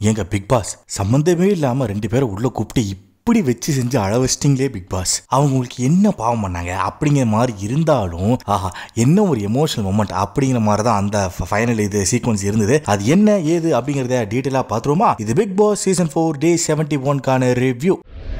ஏங்க big pass சம்மந்தமே இல்லாம ரெண்டு பேரும் உள்ள கூப்பிட்டு இப்படி வச்சு செஞ்சு அழ வச்சிட்டிங்களே பிக் பாஸ் அவங்க உங்களுக்கு என்ன பாவம் பண்ணாங்க அப்படிங்கிற மாதிரி இருந்தாலும் ஆஹா என்ன ஒரு எமோஷனல் மூமெண்ட் அப்படிங்கிற மாதிரி தான் அந்த ஃபைனல் இது சீக்வன்ஸ் இருந்தது அது என்ன ஏது அப்படிங்கிறத டீட்டெயிலாக பார்த்துருவோமா இது big boss season four day seventy ஒன்கான ரிவ்யூ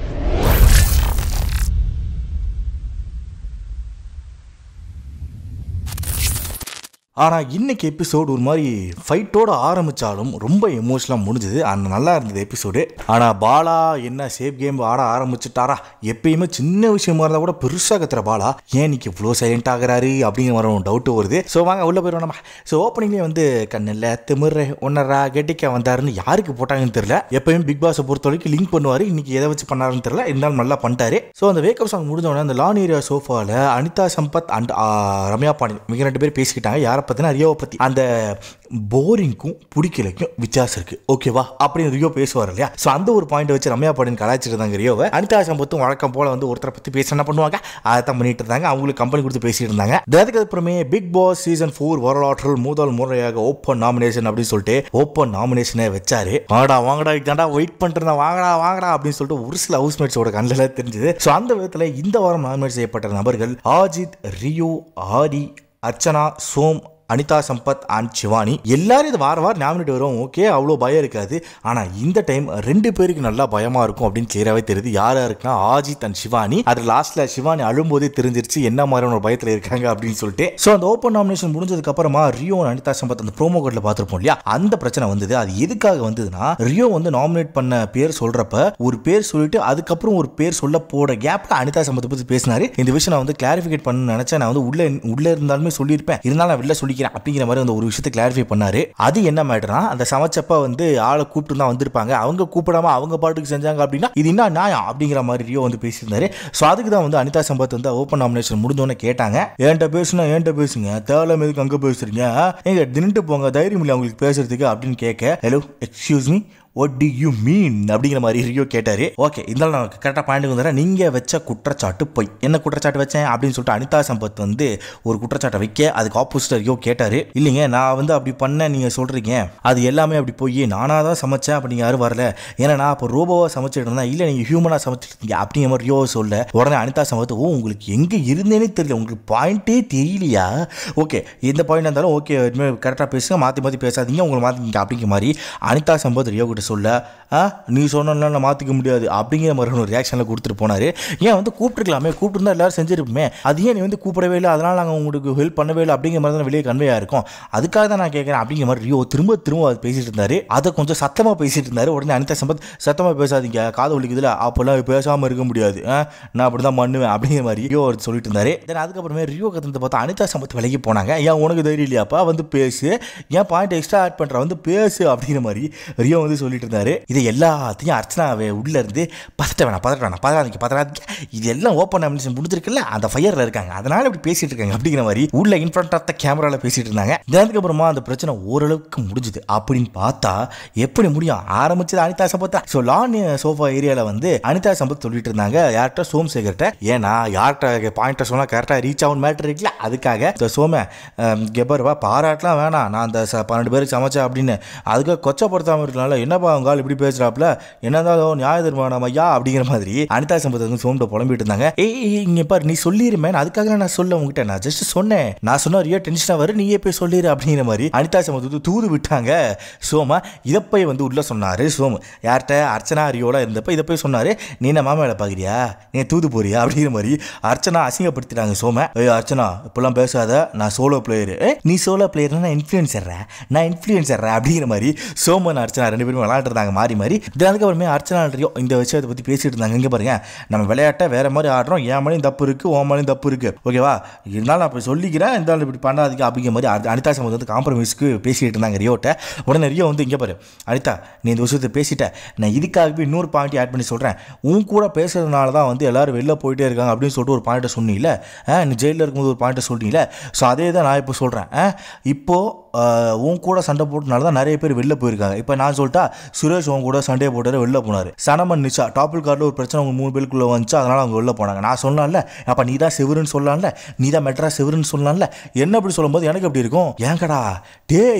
ஆனால் இன்னைக்கு எபிசோடு ஒரு மாதிரி ஃபைட்டோட ஆரம்பித்தாலும் ரொம்ப எமோஷனலாக முடிஞ்சுது அந்த நல்லா இருந்தது எபிசோடு ஆனால் பாலா என்ன சேஃப் கேம் ஆட ஆரம்பிச்சுட்டாரா எப்பயுமே சின்ன விஷயமா இருந்தால் கூட பெருசாக கத்துற பாலா ஏன் இன்னைக்கு இவ்வளோ சைலண்ட் ஆகுறாரு அப்படிங்கிற மாதிரி ஒரு டவுட்டு வருது ஸோ வாங்க உள்ளே போயிடுவோம் நம்ம ஸோ ஓப்பனிங்லேயே வந்து கண்ணில் திமிர ஒன்னரா கெட்டிக்க வந்தாருன்னு யாருக்கு போட்டாங்கன்னு தெரியல எப்பயும் பிக் பாஸை பொறுத்த வரைக்கும் லிங்க் பண்ணுவார் இன்னைக்கு எதை வச்சு பண்ணாருன்னு தெரியல இருந்தாலும் நல்லா பண்ணிட்டாரு ஸோ அந்த வேக்கப் சாங் முடிஞ்ச அந்த லான் ஏரியா சோஃபாவில் அனிதா சம்பத் அண்ட் ரம்யா பாண்டி மிக ரெண்டு பேர் பேசிக்கிட்டாங்க யாரை பற்றினா ரியோவை பற்றி அந்த போரிங்க்கும் பிடிக்கலைக்கும் வித்தியாசம் இருக்கு ஓகேவா அப்படின்னு ரியோ பேசுவார் இல்லையா ஸோ அந்த ஒரு பாயிண்ட் வச்சு ரம்யா பாண்டியன் கலாய்ச்சிட்டு இருந்தாங்க ரியோவை அனிதா சம்பத்தும் வழக்கம் போல வந்து ஒருத்தரை பற்றி பேச என்ன பண்ணுவாங்க அதை தான் பண்ணிட்டு இருந்தாங்க அவங்களுக்கு கம்பெனி கொடுத்து பேசிட்டு இருந்தாங்க அதுக்கு அப்புறமே பிக் பாஸ் சீசன் ஃபோர் வரலாற்றில் முதல் முறையாக ஓப்பன் நாமினேஷன் அப்படின்னு சொல்லிட்டு ஓப்பன் நாமினேஷனை வச்சாரு வாங்கடா வாங்கடா இதாண்டா வெயிட் பண்ணிட்டு இருந்தேன் வாங்கடா வாங்கடா அப்படின்னு சொல்லிட்டு ஒரு சில ஹவுஸ்மேட்ஸோட கண்ணில் தெரிஞ்சது ஸோ அந்த விதத்தில் இந்த வாரம் நாமினேட் செய்யப்பட்ட நபர்கள் ஆஜித் ரியோ ஆரி அர்ச்சனா சோம் அனிதா சம்பத் அண்ட் சிவானி எல்லாரும் இது வார வாரம் நாமினேட் வரும் ஓகே அவ்வளோ பயம் இருக்காது ஆனால் இந்த டைம் ரெண்டு பேருக்கு நல்லா பயமாக இருக்கும் அப்படின்னு கிளியராகவே தெரியுது யார் யாருக்குன்னா ஆஜித் அண்ட் சிவானி அது லாஸ்ட்டில் சிவானி அழும்போதே தெரிஞ்சிருச்சு என்ன மாதிரியான ஒரு பயத்தில் இருக்காங்க அப்படின்னு சொல்லிட்டு ஸோ அந்த ஓப்பன் நாமினேஷன் முடிஞ்சதுக்கு அப்புறமா ரியோ அனிதா சம்பத் அந்த ப்ரோமோ கோட்ல பார்த்துருப்போம் இல்லையா அந்த பிரச்சனை வந்தது அது எதுக்காக வந்ததுன்னா ரியோ வந்து நாமினேட் பண்ண பேர் சொல்றப்ப ஒரு பேர் சொல்லிட்டு அதுக்கப்புறம் ஒரு பேர் சொல்ல போட கேப்ல அனிதா சம்பத்தை பத்தி பேசினாரு இந்த விஷயம் நான் வந்து கிளாரிஃபிகேட் பண்ண நினைச்சேன் நான் வந்து உள்ள உள்ள இருந்தாலுமே சொல்லியிருப்பேன் இருந்தாலும் நான் வெளில சொல்லிக்கிறேன் அப்படிங்கிற மாதிரி அந்த ஒரு விஷயத்தை கிளாரிஃபை பண்ணாரு அது என்ன மேட்டர்னா அந்த சமைச்சப்ப வந்து ஆளை கூப்பிட்டு தான் வந்திருப்பாங்க அவங்க கூப்பிடாம அவங்க பாட்டுக்கு செஞ்சாங்க அப்படின்னா இது என்ன நியாயம் அப்படிங்கிற மாதிரி ரியோ வந்து பேசியிருந்தாரு ஸோ அதுக்கு தான் வந்து அனிதா சம்பத் வந்து ஓப்பன் நாமினேஷன் முடிஞ்சோன்னு கேட்டாங்க ஏன்ட்ட பேசுனா ஏன்ட்ட பேசுங்க தேவையில்லாம எதுக்கு அங்கே பேசுறீங்க எங்க தின்னுட்டு போங்க தைரியம் இல்லை அவங்களுக்கு பேசுறதுக்கு அப்படின்னு கேட்க hello excuse me what do you mean அப்படிங்கிற மாதிரி ரியோ கேட்டாரு ஓகே இருந்தாலும் நான் கரெக்டாக பாயிண்ட் வந்துடுறேன் நீங்கள் வச்ச குற்றச்சாட்டு பொய் என்ன குற்றச்சாட்டு வச்சேன் அப்படின்னு சொல்லிட்டு அனிதா சம்பத் வந்து ஒரு குற்றச்சாட்டை வைக்க அதுக்கு ஆப்போசிட் ரியோ கேட்டாரு இல்லைங்க நான் வந்து அப்படி பண்ண நீங்கள் சொல்கிறீங்க அது எல்லாமே அப்படி போய் நானாக தான் சமைச்சேன் அப்படி யாரும் வரல ஏன்னா நான் இப்போ ரோபோவாக சமைச்சிட்டு இருந்தேன் இல்லை நீங்கள் ஹியூமனாக சமைச்சிட்டு இருக்கீங்க அப்படிங்கிற மாதிரி ரியோ சொல்ல உடனே அனிதா சம்பத் ஓ உங்களுக்கு எங்கே இருந்தேனே தெரியல உங்களுக்கு பாயிண்டே தெரியலையா ஓகே எந்த பாயிண்ட் இருந்தாலும் ஓகே இனிமேல் கரெக்டாக பேசுங்க மாற்றி மாற்றி பேசாதீங்க உங்களை மாற்றிங்க அப்படிங்கிற மாதிரி அனிதா சம்பத் ரியோ கிட்ட சொல்ல ஆ நீ சொன்னா நான் மாற்றிக்க முடியாது அப்படிங்கிற மாதிரி ஒரு ரியாக்ஷனில் கொடுத்துட்டு போனார் ஏன் வந்து கூப்பிட்டுருக்கலாமே கூப்பிட்டுருந்தா எல்லாரும் செஞ்சிருப்போமே அது ஏன் நீ வந்து கூப்பிடவே இல்லை அதனால் நாங்கள் உங்களுக்கு ஹெல்ப் பண்ணவே இல்லை அப்படிங்கிற மாதிரி தான் வெளியே கன்வே இருக்கும் அதுக்காக தான் நான் கேட்குறேன் அப்படிங்கிற மாதிரி ரியோ திரும்ப திரும்ப அது பேசிட்டு இருந்தாரு அதை கொஞ்சம் சத்தமாக பேசிட்டு இருந்தாரு உடனே அனிதா சம்பத் சத்தமாக பேசாதீங்க காது வலிக்குதுல அப்போல்லாம் பேசாமல் இருக்க முடியாது ஆ, நான் அப்படி தான் பண்ணுவேன் அப்படிங்கிற மாதிரி ரியோ அவர் சொல்லிட்டு இருந்தாரு தென் அதுக்கப்புறமே ரியோ கத்துனது பார்த்தா அனிதா சம்பத் விலகி போனாங்க ஏன் உனக்கு தைரியம் இல்லையாப்பா வந்து பேசு ஏன் பாயிண்ட் எக்ஸ்ட்ரா ஆட் பண்ணுற வந்து பேசு அப்படிங்கிற மாதிரி ரியோ வந்து சொல்லிட்டு இருந்தாரு இது எல்லாத்தையும் அர்ச்சனாவே உள்ள இருந்து பதட்ட வேணாம் பதட்ட வேணாம் பதறாதீங்க பதறாதீங்க இது எல்லாம் ஓப்பன் நாமினேஷன் முடிஞ்சிருக்குல்ல அந்த ஃபயரில் இருக்காங்க அதனால இப்படி பேசிட்டு இருக்காங்க அப்படிங்கிற மாதிரி உள்ள இன்ஃப்ரண்ட் ஆஃப் த கேமராவில் பேசிட்டு இருந்தாங்க அதுக்கப்புறமா அந்த பிரச்சனை ஓரளவுக்கு முடிஞ்சுது அப்படின்னு பார்த்தா எப்படி முடியும் ஆரம்பிச்சது அனிதா சம்பத் தான் ஸோ லான் சோஃபா ஏரியாவில் வந்து அனிதா சம்பத் சொல்லிட்டு இருந்தாங்க யார்கிட்ட சோம்சேகர்கிட்ட ஏன்னா யார்கிட்ட பாயிண்ட்டை சொன்னால் கரெக்டாக ரீச் ஆகும் மேட்டர் இருக்குல்ல அதுக்காக இந்த சோம கெபர்வா பாராட்டலாம் வேணாம் நான் அந்த ச- பன்னெண்டு பேருக்கு சமைச்சேன் அப்படின்னு அதுக்காக கொச்சப்படுத்தாமல் இருக்கனால என்னப்பா அவங்க ஆள் இப்படி பேசுறாப்புல என்னதான் நியாய தர்மம் ஐயா அப்படிங்கிற மாதிரி அனிதா சம்பத் வந்து சோம்கிட்ட புலம்பிட்டு இருந்தாங்க ஏய் ஏய், இங்க பாரு நீ சொல்லிருமே அதுக்காக நான் சொல்ல உங்ககிட்ட நான் ஜஸ்ட் சொன்னேன் நான் சொன்ன ரியோ டென்ஷனாக வரும் நீயே போய் சொல்லிடு அப்படிங்கிற மாதிரி அனிதா சம்பத் வந்து தூது விட்டாங்க சோமா இதை போய் வந்து உள்ள சொன்னாரு சோமு யார்கிட்ட அர்ச்சனா ரியோல இருந்தப்ப இதை போய் சொன்னாரு நீ என்ன மாமா வேலை பார்க்குறியா நீ தூது போறியா அப்படிங்கிற மாதிரி அர்ச்சனா அசிங்கப்படுத்திட்டாங்க சோம ஏய் அர்ச்சனா இப்பெல்லாம் பேசாத நான் சோலோ பிளேயரு நீ சோலோ பிளேயர்னா நான் இன்ஃப்ளூயன்சர் நான் இன்ஃப்ளூயன்சர் அப்படிங்கிற மாதிரி சோமன் அர்ச்சனா ரெண்டு பேரும் விளையாட்டு இருந்தாங்க மாறி மாறி இது அதுக்கப்புறமே அர்ச்சனா ரியோ இந்த விஷயத்தை பற்றி பேசிட்டு இருந்தாங்க இங்கே பாருங்க நம்ம விளையாட்டை வேற மாதிரி ஆடுறோம் என் மேலேயும் தப்பு இருக்கு உன் மேலேயும் தப்பு இருக்கு ஓகேவா இருந்தாலும் நான் இப்படி சொல்லிக்கிறேன் இருந்தாலும் இப்படி பண்ணாதீங்க அப்படிங்கிற மாதிரி அனி- அனிதா சம்பத் வந்து காம்ப்ரமைஸ்க்கு பேசிட்டு இருந்தாங்க ரியோட்ட உடனே ரியோ வந்து இங்கே பாரு அனிதா நீ இந்த விஷயத்தை பேசிட்ட நான் இதுக்காகவே இன்னொரு பாயிண்ட் ஆட் பண்ணி சொல்கிறேன் உன் கூட பேசுறதுனால தான் வந்து எல்லாரும் வெளில போயிட்டே இருக்காங்க அப்படின்னு சொல்லிட்டு ஒரு பாயிண்ட்டை சொன்னீங்கள ஆ, நீ ஜெயிலில் இருக்கும்போது ஒரு பாயிண்ட்டை சொல்லிட்டீங்களே ஸோ அதே தான் நான் இப்போ சொல்கிறேன் இப்போது ஆஹ் உன் கூட சண்டை போட்டனால தான் நிறைய பேர் வெளில போயிருக்காங்க இப்போ நான் சொல்லிட்டா சுரேஷ் உன் கூட சண்டையை போட்டாரு வெளில போனார் சனமன் நிஷா டாப்பில் கார்டில் ஒரு பிரச்சனை அவங்க மூணு பேருக்குள்ளே வந்துச்சு அதனால் அவங்க வெளில போனாங்க நான் சொன்னான்ல அப்போ நீ தான் செவருன்னு சொல்லலாம்ல நீ தான் மெட்ரா செவருன்னு சொல்லலாம்ல என்ன அப்படி சொல்லும்போது எனக்கு எப்படி இருக்கும் ஏங்கடா டேய்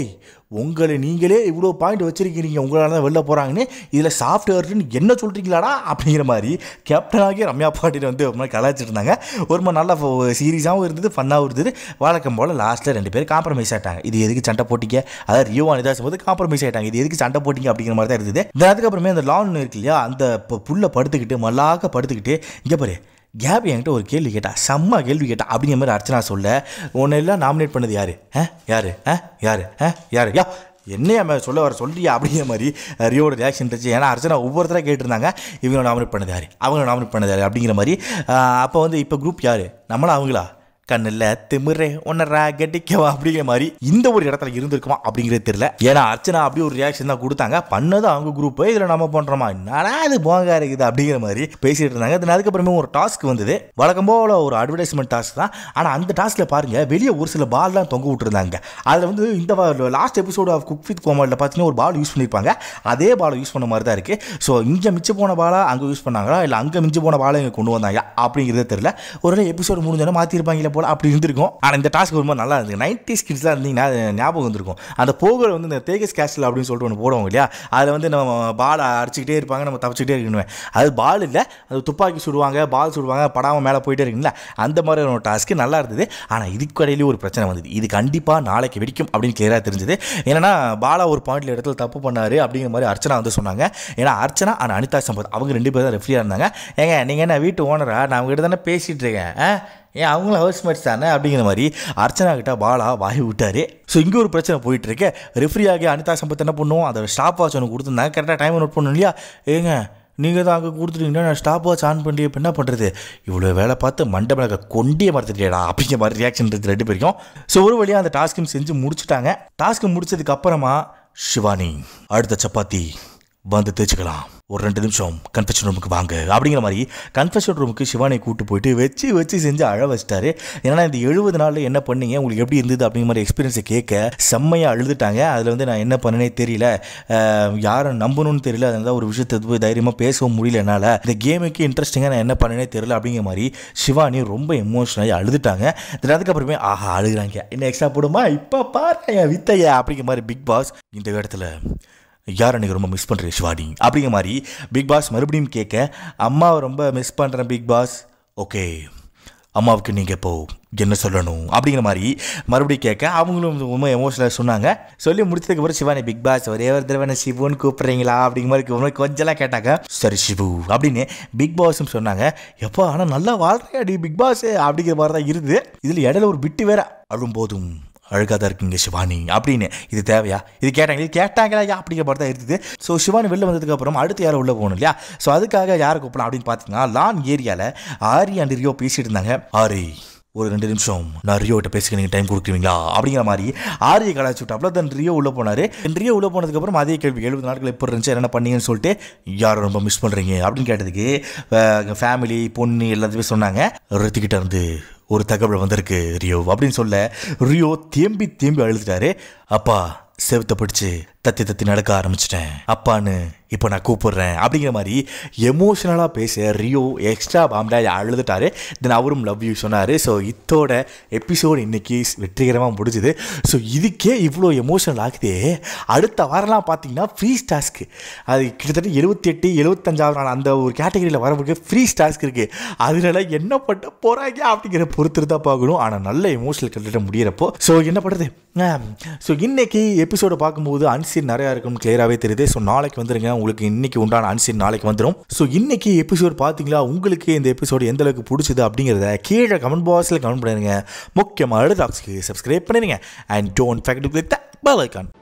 உங்களை நீங்களே இவ்வளோ பாயிண்ட் வச்சிருக்கிறீங்க உங்களால தான் வெளில போகிறாங்கன்னு இதில் சாஃப்ட்வேர்னு என்ன சொல்கிறீங்களாடா அப்படிங்கிற மாதிரி கேப்டனாகி ரம்யா பாட்டியில் வந்து ஒரு மாதிரி கலாச்சிட்டு இருந்தாங்க ஒரு மாதிரி நல்லா சீரியஸாகவும் இருந்தது ஃபன்னாகவும் இருந்தது வழக்கம் போல் லாஸ்ட்டில் ரெண்டு பேரும் காம்ப்ரமைஸ் ஆகிட்டாங்க இது எதுக்கு சண்டை போட்டிங்க அதாவது ரியோ அனிதாஸ் போது காம்ப்ரமைஸ் ஆகிட்டாங்க இது எதுக்கு சண்டை போட்டிங்க அப்படிங்கிற மாதிரி தான் இருந்தது Then அதுக்கப்புறமே அந்த லான் இருக்கு இல்லையா அந்த பு- புல்ல படுத்துக்கிட்டு மல்லாக்க படுத்துக்கிட்டு இங்கே பாரு கேப் என்கிட்ட ஒரு கேள்வி கேட்டா செம்ம கேள்வி கேட்டா அப்படிங்கிற மாதிரி அர்ச்சனா சொல்ல உன்னை எல்லாம் நாமினேட் பண்ணது யாரு ஆ யாரு ஆ யாரு ஆ யாரு யா என்னையா மேம் சொல்ல வர சொல்றியா அப்படிங்கிற மாதிரி அஹ், ரியோட ரியாக்ஷன் இருந்துச்சு ஏன்னா அர்ச்சனா ஒவ்வொருத்தராக கேட்டிருந்தாங்க இவங்க நாமினேட் பண்ணது யாரு அவங்க நாமினேட் பண்ணது யாரு அப்படிங்கிற மாதிரி அப்போ வந்து இப்போ குரூப் யாரு நம்மளா அவங்களா கண்ணில் திமிரே உன்னரா கட்டிக்கவா அப்படிங்கிற மாதிரி இந்த ஒரு இடத்துல இருந்திருக்குமா அப்படிங்கிறது தெரியல ஏன்னா அர்ச்சனா அப்படி ஒரு ரியாக்ஷன் தான் கொடுத்தாங்க பண்ணது அவங்க குரூப் இதில் நம்ம பண்ணுறோமா என்னடா இது போங்க இருக்குது அப்படிங்கிற மாதிரி பேசிட்டு இருந்தாங்க then அதுக்கப்புறமே ஒரு டாஸ்க் வந்தது வழக்கம் போல ஒரு அட்வர்டைஸ்மெண்ட் டாஸ்க் தான் ஆனால் அந்த டாஸ்கில் பாருங்க வெளியே ஒரு சில பால்லாம் தொங்க விட்டுருந்தாங்க அதில் வந்து இந்த last episode of cook with கோமாளில் பார்த்தீங்கன்னா ஒரு பால் யூஸ் பண்ணியிருப்பாங்க அதே பாலை யூஸ் பண்ண மாதிரி தான் இருக்குது ஸோ இங்கே மிச்சம் போன பாலா அங்கே யூஸ் பண்ணாங்களா இல்லை அங்கே மிஞ்சு போன பாலை இங்கே கொண்டு வந்தாங்க அப்படிங்கிறதே தெரியல ஒரு எபிசோடு முடிஞ்சோன்னா மாற்றிருப்பாங்களே போல அப்படி இருந்திருக்கும் ஆனால் இந்த டாஸ்க் ரொம்ப நல்லா இருந்தது நைன்டி ஸ்கிட்ஸ்லாம் இருந்தீங்கன்னா அது ஞாபகம் வந்திருக்கும் அந்த போகல் வந்து இந்த தேகஸ் கேஸ்டில் அப்படின்னு சொல்லிட்டு ஒன்று போடுவோம் இல்லையா அதில் வந்து நம்ம பால் அடிச்சுக்கிட்டே இருப்பாங்க நம்ம தப்பிச்சுக்கிட்டே இருக்கணும் அது பால் இல்லை அது துப்பாக்கி சுடுவாங்க பால் சுடுவாங்க படாமல் மேலே போயிட்டே இருக்குங்களா அந்த மாதிரி ஒரு டாஸ்க்கு நல்லா இருந்தது ஆனால் இதுக்கு இடையிலேயே ஒரு பிரச்சனை வந்தது இது கண்டிப்பாக நாளைக்கு வெடிக்கும் அப்படின்னு கிளியராக தெரிஞ்சது ஏன்னா பாலா ஒரு பாயிண்ட்ல இடத்துல தப்பு பண்ணாரு அப்படிங்கிற மாதிரி அர்ச்சனா வந்து சொன்னாங்க ஏன்னா அர்ச்சனா ஆனால் அனிதா சம்பத் அவங்க ரெண்டு பேரும் தான் ரெஃப்ரியாக இருந்தாங்க ஏங்க நீங்கள் என்ன வீட்டு ஓனரா நான் உங்ககிட்ட தானே பேசிகிட்டு இருக்கேன் ஆ? ஏன் அவங்களும் ஹவுஸ் மேட்ஸ் தானே அப்படிங்கிற மாதிரி அர்ச்சனா கிட்ட பாலா வாய் விட்டாரு ஸோ இங்கே ஒரு பிரச்சனை போயிட்டு இருக்கு ரெஃப்ரி ஆகி அனிதா சம்பத் என்ன பண்ணுவோம் அதை ஸ்டாப் வாட்ச் ஒன்று கொடுத்துருந்தாங்க கரெக்டாக டைம் நோட் பண்ணணும் இல்லையா ஏங்க நீங்கள் தான் அங்கே கொடுத்துட்டீங்கன்னா நான் ஸ்டாப் வாட்ச் ஆன் பண்ணி இப்போ என்ன பண்ணுறது இவ்வளோ வேலை பார்த்து மண்டை மிளக கொண்டிய மறந்துட்டேடா அப்படிங்கிற மாதிரி ரியாக்ஷன் இருக்குது ரெண்டு பேருக்கும் ஸோ ஒரு வழியாக அந்த டாஸ்க்கும் செஞ்சு முடிச்சுட்டாங்க டாஸ்க்கு முடிச்சதுக்கு அப்புறமா சிவானி அடுத்த சப்பாத்தி வந்து தேய்ச்சிக்கலாம் ஒரு ரெண்டு நிமிஷம் கன்ஃபெஷன் ரூமுக்கு வாங்க அப்படிங்கிற மாதிரி கன்ஃபெஷன் ரூமுக்கு சிவானை கூட்டு போயிட்டு வச்சு வச்சு செஞ்சு அழ வச்சிட்டாரு ஏன்னா இந்த எழுபது நாளில் என்ன பண்ணீங்க உங்களுக்கு எப்படி இருந்தது அப்படிங்கிற மாதிரி எக்ஸ்பீரியன்ஸை கேட்க செம்மையாக அழுதுட்டாங்க அதில் வந்து நான் என்ன பண்ணனே தெரியல அஹ், யாரை நம்பணும்னு தெரியல அதனால ஒரு விஷயத்தை போய் தைரியமாக பேசவும் முடியல என்னால் இந்த கேமுக்கு இன்ட்ரெஸ்டிங்காக நான் என்ன பண்ணனே தெரியல அப்படிங்கிற மாதிரி சிவானி ரொம்ப எமோஷனலாகி அழுதுட்டாங்க Then அதுக்கப்புறமே ஆஹா அழுகுறாங்க என்ன எக்ஸ்ட்ரா போடுமா இப்போ பாரு என் வித்தையா அப்படிங்கிற மாதிரி பிக் பாஸ் இந்த இடத்துல யார் எனக்கு ரொம்ப மிஸ் பண்ணுறேன் சிவானி அப்படிங்கிற மாதிரி பிக் பாஸ் மறுபடியும் கேட்க அம்மாவை ரொம்ப மிஸ் பண்ணுறேன் பிக் பாஸ் ஓகே அம்மாவுக்கு நீங்கள் இப்போ என்ன சொல்லணும் அப்படிங்கிற மாதிரி மறுபடியும் கேட்க அவங்களும் ரொம்ப எமோஷனலாக சொன்னாங்க சொல்லி முடிச்சதுக்கப்புறம் சிவானி பிக் பாஸ் ஒரே ஒரு தடவை என்ன சிவுன்னு கூப்பிட்றீங்களா அப்படிங்கிற மாதிரி ஒரு மாதிரி கொஞ்சம்லாம் கேட்டாங்க சரி சிவு அப்படின்னு பிக் பாஸும் சொன்னாங்க எப்போ ஆனால் நல்லா வாழ்றியாடி பிக் பாஸ் அப்படிங்கிற மாதிரி தான் இருந்தது இதில் இடையில ஒரு பிட்டு வேற அழும்போதும் அழுகாதான் இருக்கீங்க சிவானி அப்படின்னு இது தேவையா இது கேட்டாங்க இது கேட்டாங்களா யா அப்படிங்கிற மாதிரி தான் இருக்குது ஸோ சிவானி வெளில வந்ததுக்கு அப்புறம் அடுத்து யாரும் உள்ளே போகணும் இல்லையா ஸோ அதுக்காக யாரை கூப்பிடலாம் அப்படின்னு பார்த்தீங்கன்னா லான் ஏரியாவில் ஆரி அண்ட் ரியோ பேசிட்டு இருந்தாங்க ஆரி ஒரு ரெண்டு நிமிஷம் நான் ரியோ கிட்ட பேசிக்க நீங்கள் டைம் கொடுக்குறீங்களா அப்படிங்கிற மாதிரி ஆரியை கலாச்சி விட்டாப்ல தென் ரியோ உள்ளே போனார் ரியோ உள்ளே போனதுக்கப்புறம் அதே கேள்வி எழுபது நாட்கள் எப்படி இருந்துச்சு என்ன பண்ணீங்கன்னு சொல்லிட்டு யாரை ரொம்ப மிஸ் பண்ணுறீங்க அப்படின்னு கேட்டதுக்கு ஃபேமிலி பொண்ணு எல்லாத்தையுமே சொன்னாங்க ரித்திக்கிட்ட இருந்து ஒரு தகவல் வந்திருக்கு ரியோ அப்படின்னு சொல்ல ரியோ தேம்பி தேம்பி அழுதுட்டாரு அப்பா செவத்தை பிடிச்சு தத்தி தத்தி நடக்க ஆரம்பிச்சிட்டேன் அப்பான்னு இப்போ நான் கூப்பிடுறேன் அப்படிங்கிற மாதிரி எமோஷனலாக பேச ரியோ எக்ஸ்ட்ரா பாம்டா அழுதுட்டாரு தென் அவரும் லவ் யூ சொன்னார் ஸோ இத்தோட எபிசோடு இன்னைக்கு வெற்றிகரமாக முடிஞ்சுது ஸோ இதுக்கே இவ்வளோ எமோஷனல் ஆகுதே அடுத்த வாரம்லாம் பார்த்தீங்கன்னா ஃப்ரீ டாஸ்க்கு அது கிட்டத்தட்ட எழுபத்தி எட்டு எழுபத்தஞ்சாவது நாள் அந்த ஒரு கேட்டகரியில் வரவங்க ஃப்ரீ டாஸ்க் இருக்குது அதனால என்ன பண்ண போகிறாங்க அப்படிங்கிற பொறுத்து தான் பார்க்கணும் ஆனால் நல்ல எமோஷனல் கண்டிப்பாக முடியிறப்போ ஸோ என்ன பண்ணுறது ஸோ இன்னைக்கு எபிசோடை பார்க்கும்போது அன்சீன் நிறையா இருக்கும்னு கிளியராகவே தெரியுது ஸோ நாளைக்கு வந்துருங்க உங்களுக்கு இன்னைக்கு உண்டான அன்சீன் நாளைக்கு வந்துடும் ஸோ இன்னைக்கு எபிசோட் பார்த்தீங்களா உங்களுக்கு இந்த எபிசோடு எந்த அளவுக்கு பிடிச்சது அப்படிங்கிறத கீழே கமெண்ட் பாக்ஸில் கமெண்ட் பண்ணிடுங்க முக்கியமாக டாக்ஸ்க்கு சப்ஸ்கிரைப் பண்ணிடுங்க and don't forget with bell icon